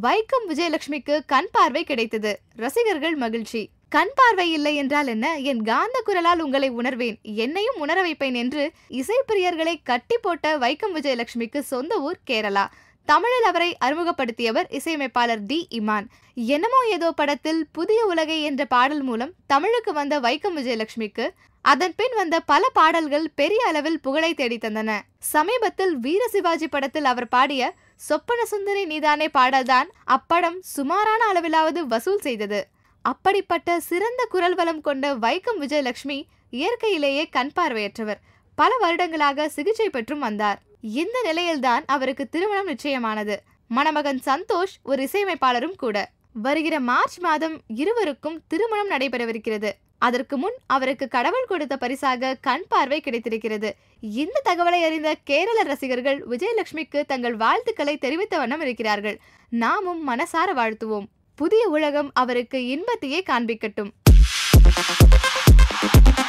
வைக்கம் விஜயலட்சுமிக்கு கண் பார்வை கிடைத்தது ரசிகர்கள் மகிழ்ச்சி கண் பார்வை இல்லை என்றால் என்ன என் காந்த குரலால் உங்களை உணர்வேன் என்னையும் உணர வைப்பேன் என்று இசைப்பிரியர்களை கட்டி போட்ட வைக்கம் விஜயலட்சுமிக்கு சொந்த ஊர் கேரளா தமிழில் அவரை அறிமுகப்படுத்தியவர் இசையமைப்பாளர் டி இமான் என்னமோ ஏதோ படத்தில் புதிய உலகை என்ற பாடல் மூலம் தமிழுக்கு வந்த வைக்கம் விஜயலட்சுமிக்கு அதன் பின் வந்த பல பாடல்கள் பெரிய அளவில் புகழை தேடி தந்தன சமீபத்தில் வீர சிவாஜி படத்தில் அவர் பாடிய சொப்பன சுந்தரி நீதானே பாடல்தான் அப்படம் சுமாரான அளவிலாவது வசூல் செய்தது அப்படிப்பட்ட சிறந்த குரல் வளம் கொண்ட வைக்கம் விஜயலட்சுமி இயற்கையிலேயே கண் பார்வையற்றவர் பல வருடங்களாக சிகிச்சை பெற்றும் வந்தார் இந்த நிலையில்தான் அவருக்கு திருமணம் நிச்சயமானது மணமகன் சந்தோஷ் ஒரு இசையமைப்பாளரும் கூட வருகிற மார்ச் மாதம் இருவருக்கும் திருமணம் நடைபெறவிருக்கிறது அதற்கு முன் அவருக்கு கடவுள் கொடுத்த பரிசாக கண் பார்வை கிடைத்திருக்கிறது இந்த தகவலை அறிந்த கேரள ரசிகர்கள் விஜயலட்சுமிக்கு தங்கள் வாழ்த்துக்களை தெரிவித்த வண்ணம் இருக்கிறார்கள் நாமும் மனசார வாழ்த்துவோம் புதிய உலகம் அவருக்கு இன்பத்தையே காண்பிக்கட்டும்